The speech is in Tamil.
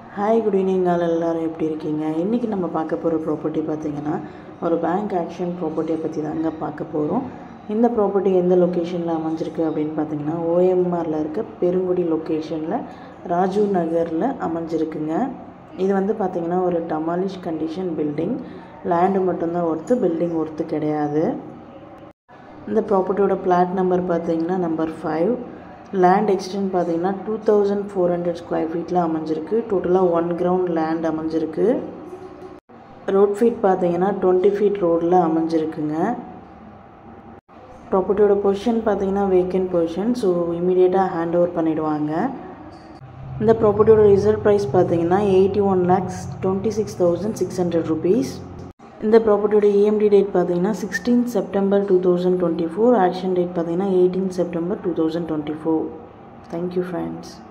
ஹாய் குட் ஈவினிங் ஆல் எல்லோரும் எப்படி இருக்கீங்க இன்றைக்கி நம்ம பார்க்க போகிற ப்ராப்பர்ட்டி பார்த்தீங்கன்னா ஒரு பேங்க் ஆக்ஷன் ப்ராப்பர்ட்டியை பற்றி தாங்க பார்க்க போகிறோம் இந்த ப்ராப்பர்ட்டி எந்த லொக்கேஷனில் அமைஞ்சிருக்கு அப்படின்னு பார்த்தீங்கன்னா ஓஎம்ஆரில் இருக்க பெருங்குடி லொக்கேஷனில் ராஜீவ் நகரில் அமைஞ்சிருக்குங்க இது வந்து பார்த்திங்கன்னா ஒரு டமாலிஷ் கண்டிஷன் பில்டிங் லேண்டு மட்டும்தான் ஒர்த்து பில்டிங் ஒர்த்து கிடையாது இந்த ப்ராப்பர்ட்டியோட பிளாட் நம்பர் பார்த்தீங்கன்னா நம்பர் ஃபைவ் லேண்ட் எக்ஸ்டென்ட் பார்த்தீங்கன்னா two thousand four hundred square ஃபீட்டில் அமைஞ்சிருக்கு டோட்டலாக ஒன் கிரவுண்ட் லேண்ட் அமைஞ்சிருக்கு ரோட் ஃபீட் பார்த்தீங்கன்னா டுவெண்ட்டி ஃபீட் ரோடில் அமைஞ்சிருக்குங்க ப்ராப்பர்ட்டியோட பொசிஷன் பார்த்தீங்கன்னா வேக்கன்ட் பொசிஷன் ஸோ இமீடியட்டாக ஹேண்ட் ஓவர் பண்ணிவிடுவாங்க இந்த ப்ராப்பர்ட்டியோட ரிசல்ட் ப்ரைஸ் பார்த்தீங்கன்னா eighty one lakhs twenty six thousand six hundred rupees இந்த ப்ராப்பர்ட்டியோட இஎம்டி டேட் பார்த்தீங்கன்னா sixteen September two thousand twenty four auction date பார்த்தீங்கன்னா eighteen September two thousand twenty four thank you friends